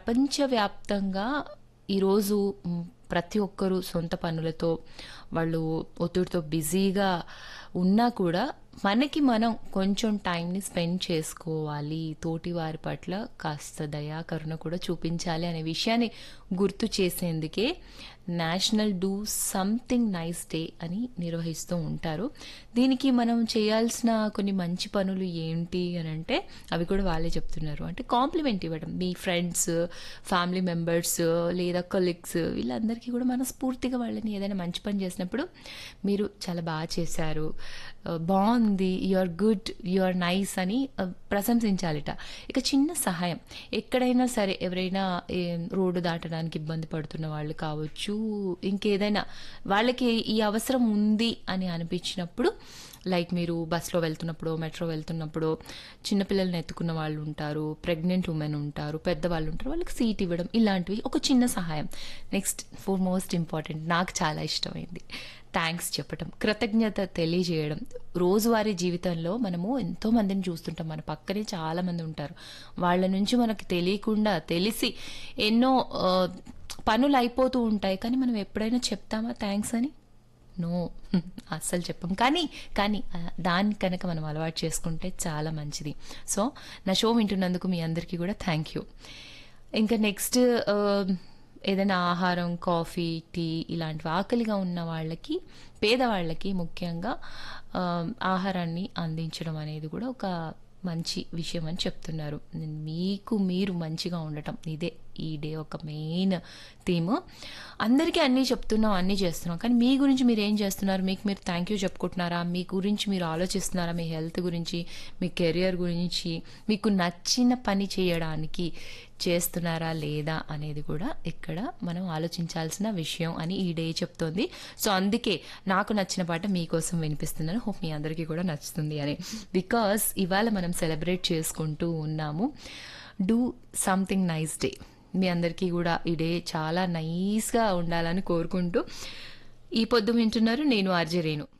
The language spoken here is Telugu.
ప్రపంచవ్యాప్తంగా ఈరోజు మ్, ప్రతి ఒక్కరూ సొంత పనులతో వాళ్ళు ఒత్తిడితో బిజీగా ఉన్నా కూడా మనకి మనం కొంచెం టైంని స్పెండ్ చేసుకోవాలి తోటి వారి పట్ల కాస్త దయా కరుణ కూడా చూపించాలి అనే విషయాన్ని గుర్తు చేసేందుకే national do something nice day అని నిర్వహిస్తూ ఉంటారు దీనికి మనం చేయాల్సిన కొన్ని మంచి పనులు ఏంటి అని అంటే అవి కూడా వాళ్ళే చెప్తున్నారు అంటే కాంప్లిమెంట్ ఇవ్వడం మీ ఫ్రెండ్స్ ఫ్యామిలీ మెంబర్స్ లేదా కొలీగ్స్ వీళ్ళందరికీ కూడా మనస్ఫూర్తిగా వాళ్ళని ఏదైనా మంచి పని చేసినప్పుడు మీరు చాలా బాగా చేశారు ఆ, బాగుంది you are good you are nice అని ఆ, ప్రశంసించాలిట ఇక చిన్న సహాయం ఎక్కడైనా సరే ఎవరైనా ఏం, రోడ్డు దాటడానికి ఇబ్బంది పడుతున్న వాళ్ళు కావచ్చు ఇంకేదైనా వాళ్ళకి ఈ అవసరం ఉంది అని అనిపించినప్పుడు లైక్ మీరు బస్లో వెళ్తున్నప్పుడు మెట్రో వెళ్తున్నప్పుడు చిన్నపిల్లల్ని ఎత్తుకున్న వాళ్ళు ఉంటారు ప్రెగ్నెంట్ ఉమెన్ ఉంటారు పెద్దవాళ్ళు ఉంటారు వాళ్ళకి సీట్ ఇవ్వడం ఇలాంటివి ఒక చిన్న సహాయం నెక్స్ట్ ఫోర్ మోస్ట్ ఇంపార్టెంట్ నాకు చాలా ఇష్టమైంది థ్యాంక్స్ చెప్పడం కృతజ్ఞత తెలియజేయడం రోజువారీ జీవితంలో మనము ఎంతో మందిని చూస్తుంటాం మన పక్కనే చాలా మంది ఉంటారు వాళ్ళ నుంచి మనకి తెలియకుండా తెలిసి ఎన్నో ఆ, పనులు అయిపోతూ ఉంటాయి కానీ మనం ఎప్పుడైనా చెప్తామా థ్యాంక్స్ అని నో అస్సలు చెప్పం కానీ కానీ ఆ, దాన్ని కనుక మనం అలవాటు చేసుకుంటే చాలా మంచిది సో నా షో వింటున్నందుకు మీ అందరికీ కూడా థ్యాంక్ యూ ఇంకా నెక్స్ట్ ఏదైనా ఆహారం కాఫీ టీ ఇలాంటివి ఆకలిగా ఉన్న వాళ్ళకి పేదవాళ్ళకి ముఖ్యంగా ఆ, ఆహారాన్ని అందించడం అనేది కూడా ఒక మంచి విషయం అని చెప్తున్నారు మీకు మీరు మంచిగా ఉండటం ఇదే ఈ డే ఒక మెయిన్ థీమ్ అందరికీ అన్నీ చెప్తున్నాం అన్నీ చేస్తున్నాం కానీ మీ గురించి మీరు ఏం చేస్తున్నారు మీకు మీరు థ్యాంక్ యూ చెప్పుకుంటున్నారా మీ గురించి మీరు ఆలోచిస్తున్నారా మీ హెల్త్ గురించి మీ కెరియర్ గురించి మీకు నచ్చిన పని చేయడానికి చేస్తున్నారా లేదా అనేది కూడా ఇక్కడ మనం ఆలోచించాల్సిన విషయం అని ఈ డే చెప్తోంది సో అందుకే నాకు నచ్చిన పాట మీకోసం వినిపిస్తున్నాను హోప్ మీ అందరికీ కూడా నచ్చుతుంది అని బికాస్ ఇవాళ మనం సెలబ్రేట్ చేసుకుంటూ ఉన్నాము డూ సంథింగ్ నైస్ డే మీ అందరికీ కూడా ఈ డే చాలా నైస్గా ఉండాలని కోరుకుంటూ ఈ పొద్దు వింటున్నారు నేను ఆర్జే రేణు